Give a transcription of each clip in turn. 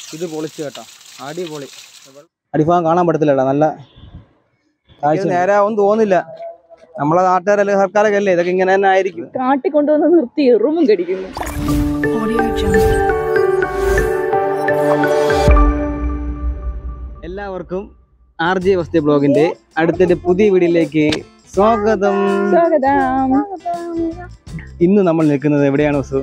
ഇത് പൊളിച്ചു കേട്ടോ അടിപൊളി അടിഭാഗം കാണാൻ പറ്റത്തില്ലടാ നല്ല കാഴ്ച നേരാവും തോന്നില്ല നമ്മളെ നാട്ടുകാരല്ലേ സർക്കാരൊക്കെ അല്ലേ ഇതൊക്കെ ഇങ്ങനെ തന്നെ ആയിരിക്കും കാട്ടി കൊണ്ടുവന്ന് നിർത്തി എറുമ്പും കടിക്കുന്നു എല്ലാവർക്കും ആർ ജെ വസ്തി ബ്ലോഗിന്റെ അടുത്തൊരു പുതിയ വീഡിയോയിലേക്ക് സ്വാഗതം സ്വാഗതം ഇന്ന് നമ്മൾ നിൽക്കുന്നത് എവിടെയാണ് വസു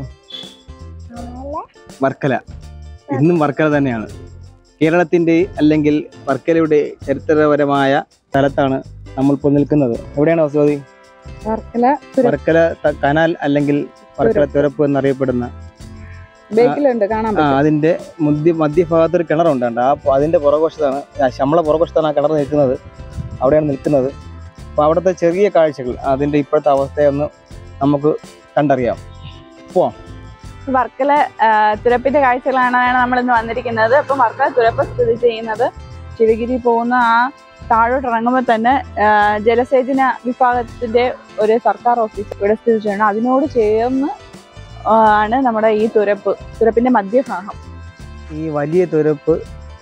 വർക്കല ഇന്നും വർക്കല തന്നെയാണ് കേരളത്തിന്റെ അല്ലെങ്കിൽ വർക്കലയുടെ ചരിത്രപരമായ സ്ഥലത്താണ് നമ്മളിപ്പോൾ നിൽക്കുന്നത് എവിടെയാണ് വസുമതി വർക്കല വർക്കല ത- കനാൽ അല്ലെങ്കിൽ വർക്കല തുരപ്പ് എന്നറിയപ്പെടുന്ന ബേക്കിലുണ്ട് കാണാൻ ആ പറ്റും അതിന്റെ മധ്യ മധ്യഭാഗത്ത് ഒരു കിണറുണ്ട് കണ്ടോ. ആ പ- അതിന്റെ പുറകുവശത്താണ് ആ ശമ്പള പുറകുവശത്താണ് ആ കിണർ നിൽക്കുന്നത് അവിടെയാണ് നിൽക്കുന്നത് അപ്പൊ അവിടുത്തെ ചെറിയ കാഴ്ചകൾ അതിന്റെ ഇപ്പോഴത്തെ അവസ്ഥയൊന്ന് നമുക്ക് കണ്ടറിയാം വർക്കല ആ, തുരപ്പിന്റെ കാഴ്ചകളാണ് നമ്മൾ ഇന്ന് വന്നിരിക്കുന്നത് അപ്പം വർക്കല തുരപ്പ് സ്ഥിതി ചെയ്യുന്നത് ശിവഗിരി പോകുന്ന ആ താഴോട്ട് ഇറങ്ങുമ്പോൾ തന്നെ ആ, ജലസേചന വിഭാഗത്തിന്റെ ഒരു സർക്കാർ ഓഫീസ് ഇവിടെ സ്ഥിതി ചെയ്യണം അതിനോട് ചേർന്ന് ആ, ആണ് നമ്മുടെ ഈ തുരപ്പ് തുരപ്പിന്റെ മധ്യഭാഗം ഈ വലിയ തുരപ്പ്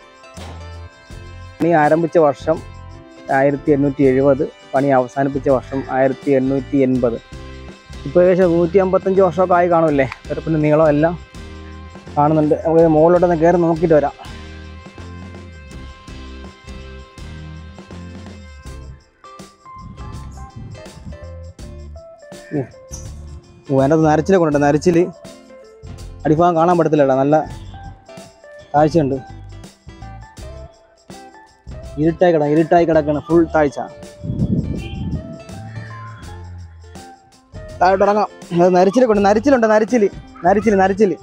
പണി ആരംഭിച്ച വർഷം ആയിരത്തി എണ്ണൂറ്റി എഴുപത് പണി അവസാനിപ്പിച്ച വർഷം ആയിരത്തി എണ്ണൂറ്റി എൺപത് ഇപ്പോൾ ഏകദേശം നൂറ്റി അമ്പത്തഞ്ച് വർഷമൊക്കെ ആയി കാണുമല്ലേ തുരപ്പിൻ്റെ നീളം എല്ലാം കാണുന്നുണ്ട് നമുക്ക് മുകളിലോട്ടൊന്ന് കയറി നോക്കിയിട്ട് വരാം ഓ ഓ അതിനകത്ത് നരച്ചിലെ കൊണ്ടുണ്ട് നരച്ചിൽ അടിഭാഗം കാണാൻ പറ്റത്തില്ലടാ നല്ല താഴ്ചയുണ്ട് ഇരുട്ടായി കിടക്കണം ഇരുട്ടായി കിടക്കണം ഫുൾ താഴ്ച താഴോട്ട് ഇറങ്ങാം അത് നരിച്ചിൽ കൊണ്ട് നരിച്ചിലുണ്ട് നരിച്ചിൽ നരിച്ചിൽ നരിച്ചിൽ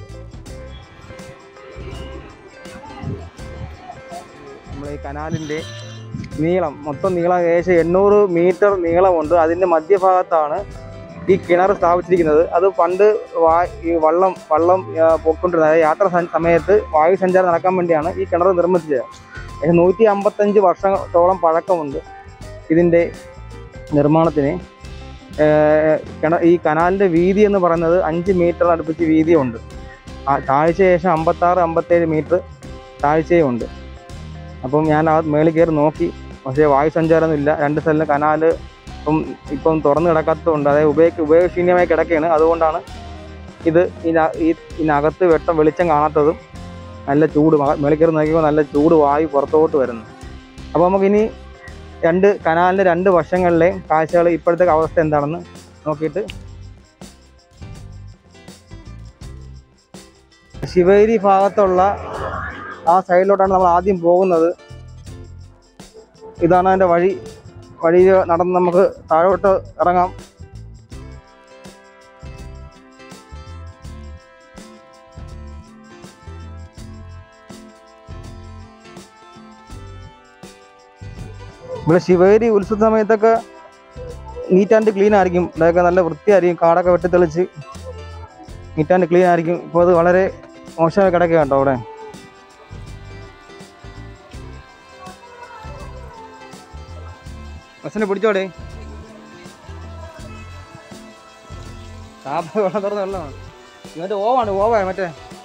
നമ്മുടെ ഈ കനാലിൻ്റെ നീളം മൊത്തം നീളം ഏകദേശം എണ്ണൂറ് മീറ്റർ നീളമുണ്ട് അതിൻ്റെ മധ്യഭാഗത്താണ് ഈ കിണർ സ്ഥാപിച്ചിരിക്കുന്നത് അത് പണ്ട് വാ ഈ വള്ളം വള്ളം ആ, പോയിക്കൊണ്ടിരുന്ന അതായത് യാത്ര സ- സമയത്ത് വായു സഞ്ചാരം നടക്കാൻ വേണ്ടിയാണ് ഈ കിണർ നിർമ്മിച്ചത് ഏകദേശം നൂറ്റി അമ്പത്തഞ്ച് വർഷത്തോളം പഴക്കമുണ്ട് ഇതിൻ്റെ നിർമ്മാണത്തിന് ഏർ, കിണ ഈ കനാലിൻ്റെ വീതി എന്ന് പറയുന്നത് അഞ്ച് മീറ്റർ അടുപ്പിച്ച് വീതിയുണ്ട് ആ താഴ്ച ശേഷം അമ്പത്താറ് അമ്പത്തേഴ് മീറ്റർ താഴ്ചയുമുണ്ട് അപ്പം ഞാൻ ആ മേളിൽ കയറി നോക്കി പക്ഷേ വായു സഞ്ചാരമൊന്നും ഇല്ല രണ്ട് സ്ഥലം കനാല് ഇപ്പം ഇപ്പം തുറന്നു കിടക്കാത്തതുകൊണ്ട് അതായത് ഉപയോഗ ഉപയോഗശൂന്യമായി കിടക്കുകയാണ് അതുകൊണ്ടാണ് ഇത് ഇതിന- ഈ ഇതിനകത്ത് വെട്ടം വെളിച്ചം കാണാത്തതും നല്ല ചൂട് മ- മേളിൽ കയറി നോക്കിയപ്പോൾ നല്ല ചൂട് വായു പുറത്തോട്ട് വരുന്നു അപ്പോൾ നമുക്കിനി രണ്ട് കനാലിൻ്റെ രണ്ട് വശങ്ങളിലെയും കാഴ്ചകൾ ഇപ്പോഴത്തെ അവസ്ഥ എന്താണെന്ന് നോക്കിയിട്ട് ശിവേരി ഭാഗത്തുള്ള ആ സൈഡിലോട്ടാണ് നമ്മൾ ആദ്യം പോകുന്നത് ഇതാണ് അതിൻ്റെ വഴി വഴി നടന്ന് നമുക്ക് താഴോട്ട് ഇറങ്ങാം ഇവിടെ ശിവേരി ഉത്സവ സമയത്തൊക്കെ നീറ്റ് ആൻഡ് ക്ലീൻ ആയിരിക്കും ഇവിടെയൊക്കെ നല്ല വൃത്തിയായിരിക്കും കാടൊക്കെ വെട്ടിത്തെളിച്ച് നീറ്റ് ആൻഡ് ക്ലീൻ ആയിരിക്കും ഇപ്പോൾ അത് വളരെ മോശമായി കിടക്കുക കേട്ടോ അവിടെ ബസ്സിനെ പിടിച്ചോടെ താപ വെള്ളം തുറന്ന വെള്ളമാണ് ഇവന്റെ ഓവാണ് ഓവാ മറ്റേ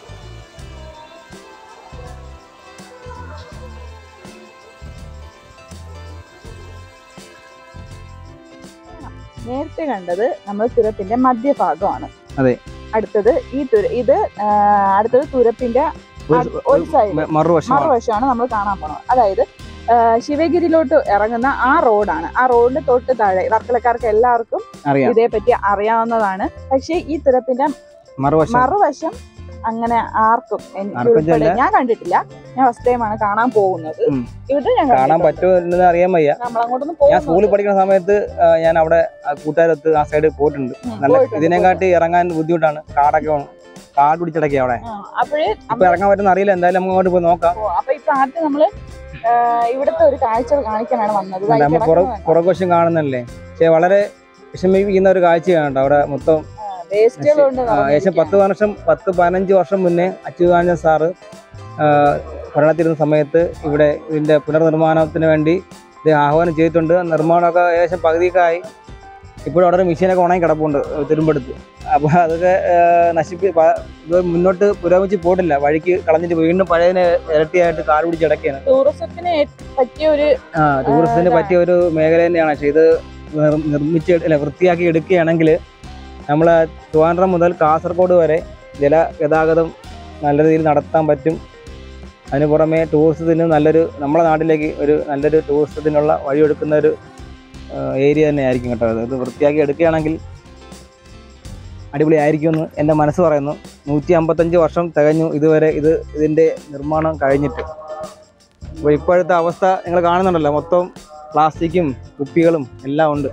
നേരത്തെ കണ്ടത് നമ്മൾ തുരത്തിന്റെ മധ്യഭാഗമാണ് അതെ. അടുത്തത് ഈ തുര ഇത് ആ, അടുത്തത് തുരപ്പിന്റെ ഒരു- ഒരു സൈഡ് മ- മറുവശമാണ് മറുവശമാണ് നമ്മൾ കാണാൻ പോണത് അതായത് ആ, ശിവഗിരിയിലോട്ട് ഇറങ്ങുന്ന ആ റോഡാണ് ആ റോഡിന്റെ തൊട്ട് താഴെ വർക്കലക്കാർക്ക് എല്ലാവർക്കും അറിയാം ഇതേപ്പറ്റി അറിയാവുന്നതാണ് പക്ഷേ ഈ തുരപ്പിന്റെ മറുവശം മറുവശം അങ്ങനെ ആർക്കും എനിക്ക് ആർക്കും ഉൾപ്പെടെ ചെല്ല. ഞാൻ കണ്ടിട്ടില്ല ഞാൻ ഫസ്റ്റ് ടൈമാണ് കാണാൻ പോകുന്നത് ഉം. ഇത് ഞാൻ കാണാൻ കണ്ടിട്ടുണ്ട്. പറ്റുമോ എന്ന് അറിയാൻ വയ്യ നമ്മളങ്ങോട്ടൊന്നും ഞാൻ സ്കൂളിൽ പോകുന്നു പഠിക്കുന്ന സമയത്ത് ആ, ഞാൻ അവിടെ ആ കൂട്ടുകാരത്ത് ആ സൈഡിൽ പോയിട്ടുണ്ട് നല്ല ഇതിനെക്കാട്ടി ഇറങ്ങാൻ ബുദ്ധിമുട്ടാണ് കാടൊക്കെ വേണം. കാട് പിടിച്ചിടയ്ക്കുക അവിടെ അപ്പോഴേ ഇപ്പൊ ഇറങ്ങാൻ പറ്റുന്ന അറിയില്ല എന്തായാലും നമുക്ക് അങ്ങോട്ട് പോയി നോക്കാം അപ്പൊ അപ്പൊ ഇപ്പൊ ആദ്യം നമ്മള് ആ, ഇവിടുത്തെ ഒരു കാഴ്ച കാണിക്കാനാണ് വന്നത് ഇതാ ഈ നമ്മൾ കിടക്കുന്നത് പുറകുവശം കാണുന്നല്ലേ പക്ഷെ വളരെ വിഷമിപ്പിക്കുന്ന ഒരു കാഴ്ചയാണ് കേട്ടോ അവിടെ മൊത്തം വേസ്റ്റുകൾ കൊണ്ട് ആ, ഏകദേശം പത്ത് വർഷം പത്ത് പതിനഞ്ച് വർഷം മുന്നേ അച്യുതാനന്ദൻ സാറ് ആ, ഭരണത്തിരുന്ന സമയത്ത് ഇവിടെ ഇതിന്റെ പുനർനിർമ്മാണത്തിന് വേണ്ടി ഇത് ആഹ്വാനം ചെയ്തിട്ടുണ്ട് നിർമ്മാണമൊക്കെ ഏകദേശം പകുതിയൊക്കെ ആയി ഇപ്പോഴും അവിടെ ഒരു മെഷീനൊക്കെ ഉണങ്ങി കിടപ്പുണ്ട് തുരുമ്പെടുത്ത് അപ്പോൾ അതൊക്കെ ആ, നശിപ്പി പ- ഇത് മുന്നോട്ട് പുരോഗമിച്ച് പോയിട്ടില്ല വഴിക്ക് കളഞ്ഞിട്ട് വീണ്ടും പഴയതിനെ ഇരട്ടിയായിട്ട് കാട് പിടിച്ച് കിടക്കുകയാണ് ടൂറിസത്തിന് പറ്റിയ ഒരു ആ ടൂറിസത്തിന് പറ്റിയ ഒരു മേഖല തന്നെയാണ് പക്ഷേ ഇത് നിർ- നിർമ്മിച്ച് അല്ല വൃത്തിയാക്കി എടുക്കുകയാണെങ്കിൽ നമ്മൾ ട്രിവാൻഡ്രം മുതൽ കാസർഗോഡ് വരെ ജല ഗതാഗതം നല്ല രീതിയിൽ നടത്താൻ പറ്റും അതിന് പുറമെ ടൂറിസത്തിന് നല്ലൊരു നമ്മുടെ നാട്ടിലേക്ക് ഒരു നല്ലൊരു ടൂറിസത്തിനുള്ള വഴിയൊടുക്കുന്ന ഒരു ഏരിയ തന്നെ ആയിരിക്കും കേട്ടോ അത് ഇത് വൃത്തിയാക്കി എടുക്കുകയാണെങ്കിൽ അടിപൊളിയായിരിക്കുമെന്ന് എൻ്റെ മനസ്സ് പറയുന്നു നൂറ്റി അമ്പത്തഞ്ച് വർഷം തികഞ്ഞു ഇതുവരെ ഇത് ഇതിൻ്റെ നിർമ്മാണം കഴിഞ്ഞിട്ട് അപ്പോൾ ഇപ്പോഴത്തെ അവസ്ഥ നിങ്ങൾ കാണുന്നുണ്ടല്ലോ മൊത്തം പ്ലാസ്റ്റിക്കും കുപ്പികളും എല്ലാം ഉണ്ട്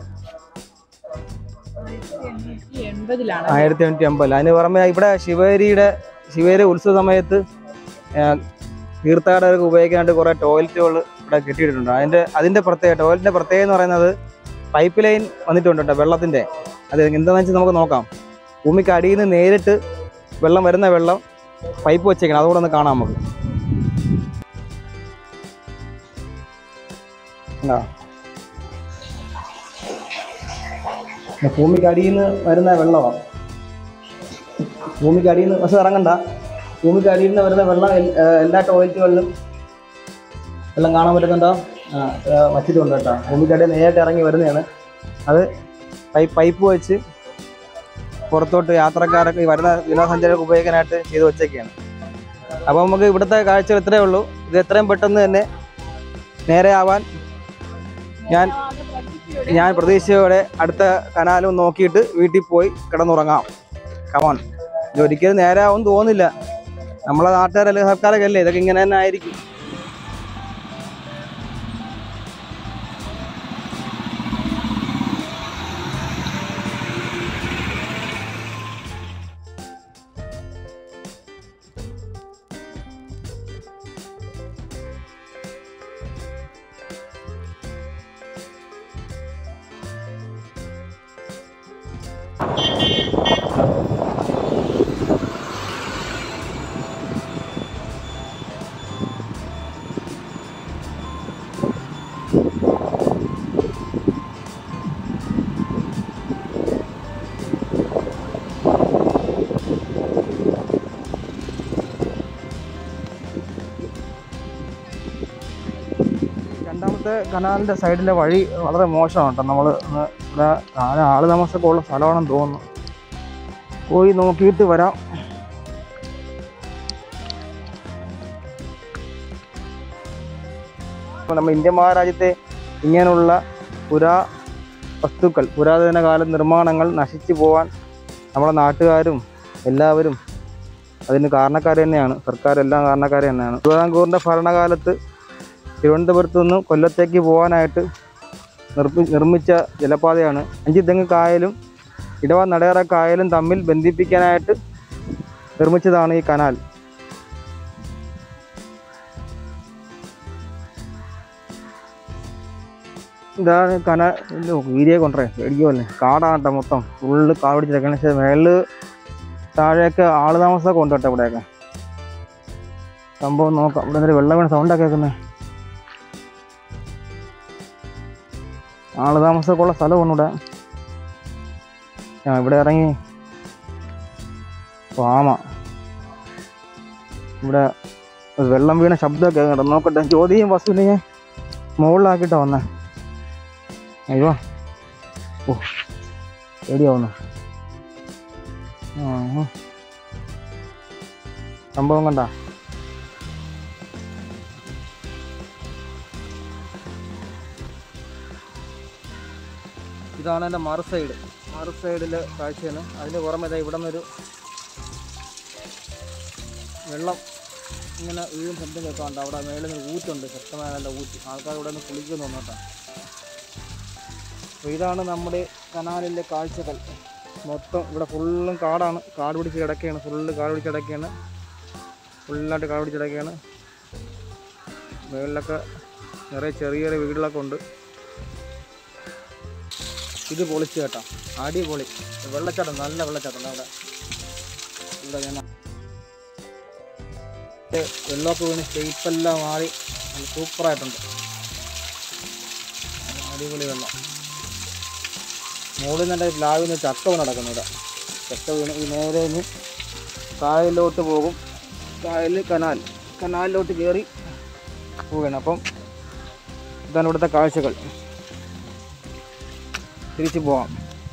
എൺപതിലാണ് ആയിരത്തി എണ്ണൂറ്റി അമ്പതിൽ അതിന് പുറമെ ഇവിടെ ശിവേരിയുടെ ശിവേരി ഉത്സവ സമയത്ത് ആ, തീർത്ഥാടകർക്ക് ഉപയോഗിക്കാനായിട്ട് കുറേ ടോയ്ലറ്റുകൾ ഇവിടെ കെട്ടിയിട്ടുണ്ട് അതിൻ്റെ അതിൻ്റെ പ്രത്യേക ടോയ്ലറ്റിൻ്റെ പ്രത്യേകത എന്ന് പറയുന്നത് പൈപ്പ് ലൈൻ വന്നിട്ടുണ്ട് കേട്ടോ വെള്ളത്തിൻ്റെ അത് എന്താണെന്ന് വെച്ചാൽ നമുക്ക് നോക്കാം ഭൂമിക്ക് അടിയിൽ നിന്ന് നേരിട്ട് വെള്ളം വരുന്ന വെള്ളം പൈപ്പ് വെച്ചേക്കണം അതുകൂടെ ഒന്ന് കാണാം നമുക്ക് കണ്ടോ? ഭൂമിക്ക് അടിയിൽ നിന്ന് വരുന്ന വെള്ളമാണ് ഭൂമിക്ക് അടിയിൽ നിന്ന് ബസ് ഇറങ്ങണ്ട ഭൂമിക്ക് അടിയിൽ നിന്ന് വരുന്ന വെള്ളം എൽ- ഏഹ് എല്ലാ ടോയ്ലറ്റുകളിലും വെള്ളം കാണാൻ പറ്റുന്നുണ്ടോ ആ ഏഹ് വച്ചിട്ടുണ്ട് കേട്ടോ ഭൂമിക്ക് അടിയിൽ നേരിട്ട് ഇറങ്ങി വരുന്നതാണ് അത് പൈപ്പ് പൈപ്പ് വെച്ച് പുറത്തോട്ട് യാത്രക്കാരൊക്കെ ഈ വരുന്ന വിനോദസഞ്ചാരികൾക്ക് ഉപയോഗിക്കാനായിട്ട് ചെയ്ത് വെച്ചൊക്കെയാണ് അപ്പോൾ നമുക്ക് ഇവിടുത്തെ കാഴ്ചകൾ ഇത്രയേ ഉള്ളൂ ഇത് എത്രയും പെട്ടെന്ന് തന്നെ നേരെ ആവാൻ ഞാൻ ഞാൻ പ്രതീക്ഷയോടെ അടുത്ത കനാലും നോക്കിയിട്ട് വീട്ടിൽ പോയി കിടന്നുറങ്ങാം കമാൺ ഇത് ഒരിക്കലും നേരാവും തോന്നില്ല നമ്മളെ നാട്ടുകാരല്ലേ സർക്കാരൊക്കെ അല്ലേ ഇതൊക്കെ ഇങ്ങനെ തന്നെ ആയിരിക്കും രണ്ടാമത്തെ കനാലിൻ്റെ സൈഡിലെ വഴി വളരെ മോശമാണ് കേട്ടോ നമ്മൾ ഇവിടെ താഴെ ആള് താമസമൊക്കെ ഉള്ള സ്ഥലമാണെന്ന് തോന്നുന്നു പോയി നോക്കിയിട്ട് വരാം അപ്പോൾ നമ്മുടെ ഇന്ത്യ മഹാരാജ്യത്തെ ഇങ്ങനെയുള്ള പുരാ വസ്തുക്കൾ പുരാതന കാല നിർമ്മാണങ്ങൾ നശിച്ചു പോവാൻ നമ്മുടെ നാട്ടുകാരും എല്ലാവരും അതിന് കാരണക്കാർ തന്നെയാണ് സർക്കാർ എല്ലാം കാരണക്കാർ തന്നെയാണ് തിരുവിതാംകൂറിൻ്റെ ഭരണകാലത്ത് തിരുവനന്തപുരത്ത് നിന്നും കൊല്ലത്തേക്ക് പോകാനായിട്ട് നിർമ്മി നിർമ്മിച്ച ജലപാതയാണ് അഞ്ചിതെങ്ങ് കായലും ഇടവ നടയറ കായലും തമ്മിൽ ബന്ധിപ്പിക്കാനായിട്ട് നിർമ്മിച്ചതാണ് ഈ കനാൽ ഇതാണ് കന വീരിയെ കൊണ്ടേ പേടിക്കുമല്ലേ കാടാണ് കേട്ടോ മൊത്തം ഫുള്ള് കാട് പിടിച്ചിരിക്കണം പക്ഷേ മേളില് താഴെയൊക്കെ ആള് താമസമൊക്കെ ഉണ്ട് കേട്ടോ ഇവിടെയൊക്കെ സംഭവം നോക്കാം ഇവിടെ എന്തൊരു വെള്ളം വീണ സൗണ്ടൊക്കെ കേൾക്കുന്നത് ആള് താമസമൊക്കെ ഉള്ള സ്ഥലമാണ് ഇവിടെ ആ ഇവിടെ ഇറങ്ങി പാമ ഇവിടെ ഒരു വെള്ളം വീണ ശബ്ദമൊക്കെ കേട്ടോ നോക്കട്ടെ ജ്യോതിയും വസ്തുവിനെ ഞാൻ മുകളിലാക്കിയിട്ടാ വന്നേ അയ്യോ ഓ പേടിയാവുന്നു ആ ആ. സംഭവം കണ്ട ഇതാണ് എൻ്റെ മറു സൈഡ് മറു സൈഡിലെ കാഴ്ചയാണ് അതിന് പുറമെ ദേ ഇവിടെ നിന്നൊരു വെള്ളം ഇങ്ങനെ വീഴും ശബ്ദം കേൾക്കാറുണ്ട് അവിടെ മേളിൽ നിന്ന് ഊറ്റുണ്ട് ശക്തമായ നല്ല ഊറ്റ് ആൾക്കാർ ഇവിടെ നിന്ന് കുളിക്കുന്നു കേട്ടോ അപ്പോൾ ഇതാണ് നമ്മുടെ കനാലിൻ്റെ കാഴ്ചകൾ മൊത്തം ഇവിടെ ഫുള്ളും കാടാണ് കാട് പിടിച്ച് കിടക്കുകയാണ് ഫുള്ള് കാട് പിടിച്ച് കിടക്കുകയാണ് ഫുള്ളായിട്ട് കാട് പിടിച്ച് കിടക്കുകയാണ് മുകളിലൊക്കെ നിറയെ ചെറിയ ചെറിയ വീടുകളൊക്കെ ഉണ്ട് ഇത് പൊളിച്ച് കേട്ടോ അടിപൊളി വെള്ളച്ചാട്ടം നല്ല വെള്ളച്ചാട്ടം അവിടെ ഇവിടെ ഞാൻ വെള്ളമൊക്കെ വീണ് ഷേപ്പെല്ലാം മാറി നല്ല സൂപ്പറായിട്ടുണ്ട് അടിപൊളി വെള്ളം മുകളിൽ നിന്ന് പ്ലാവിൽ നിന്ന് ചക്ക വീണ് നടക്കുന്നത് ചക്ക വീണ് ഈ നേരെ ഇനി കായലിലോട്ട് പോകും കായൽ കനാൽ കനാലിലോട്ട് കയറി പോവുകയാണ് അപ്പം ഇതാണ് ഇവിടുത്തെ കാഴ്ചകൾ തിരിച്ചു പോവാം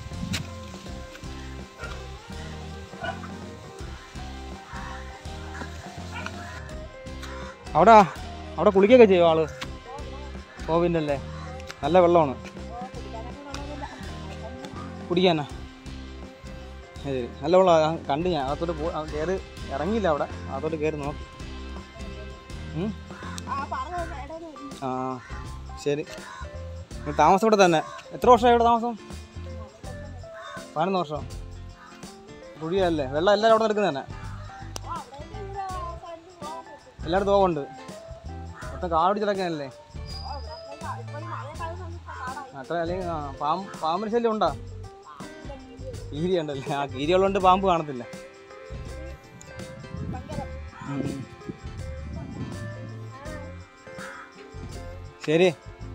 അവിടെ അവിടെ കുളിക്കുകയൊക്കെ ചെയ്യും ആള് കോവിൻ്റെ നല്ല വെള്ളമാണ് കുടിക്കാനാ അത് ശരി നല്ല വെള്ളം കണ്ട് ഞാൻ അകത്തോട്ട് പോ ആ, കയറി ഇറങ്ങിയില്ല അവിടെ അകത്തോട്ട് കയറി നോക്കി ഉം? ആ ശരി നീ താമസം ഇവിടെ തന്നെ എത്ര വർഷമായി ഇവിടെ താമസം പതിനൊന്ന് വർഷം കുഴിയല്ലേ വെള്ളം എല്ലാവരും അവിടെ നിൽക്കുന്നത് തന്നെ എല്ലായിടത്തും പോകുന്നുണ്ട് മൊത്തം കാട് പിടിച്ചിടക്കാനല്ലേ അത്ര അല്ലെങ്കിൽ ആ പാമ്പ് പാമ്പിന് ശല്യം ഉണ്ടോ കീരി ഉണ്ടല്ലേ ആ കീരി ഉള്ളതുകൊണ്ട് പാമ്പ് കാണത്തില്ല ഉം. ശരി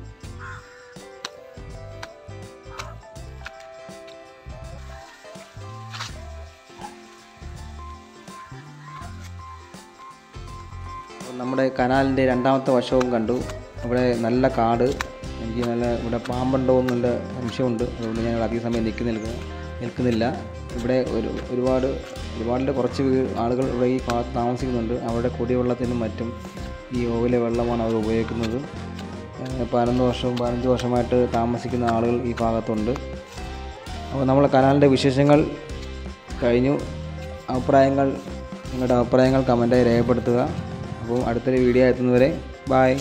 നമ്മുടെ കനാലിൻ്റെ രണ്ടാമത്തെ വശവും കണ്ടു ഇവിടെ നല്ല കാട് എനിക്ക് നല്ല ഇവിടെ പാമ്പുണ്ടോ എന്നുള്ള സംശയമുണ്ട് അതുകൊണ്ട് ഞങ്ങൾ അധിക സമയം നിൽക്കുന്നില്ല നിൽക്കുന്നില്ല ഇവിടെ ഒരു ഒരുപാട് ഒരുപാട് കുറച്ച് വീ- ആളുകൾ ഇവിടെ ഈ ഭാഗത്ത് താമസിക്കുന്നുണ്ട് അവരുടെ കുടിവെള്ളത്തിനും മറ്റും ഈ ഓവിലെ വെള്ളമാണ് അവർ ഉപയോഗിക്കുന്നത് ഏഹ് പതിനൊന്ന് വർഷവും പതിനഞ്ച് വർഷമായിട്ട് താമസിക്കുന്ന ആളുകൾ ഈ ഭാഗത്തുണ്ട് അപ്പോൾ നമ്മൾ കനാലിൻ്റെ വിശേഷങ്ങൾ കഴിഞ്ഞു അഭിപ്രായങ്ങൾ നിങ്ങളുടെ അഭിപ്രായങ്ങൾ കമൻറ്റായി രേഖപ്പെടുത്തുക അപ്പോൾ അടുത്തൊരു വീഡിയോ എത്തുന്നവരെ ബായ്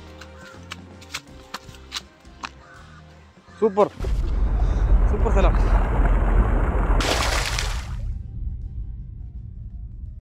സൂപ്പർ സൂപ്പർ സ്ഥലം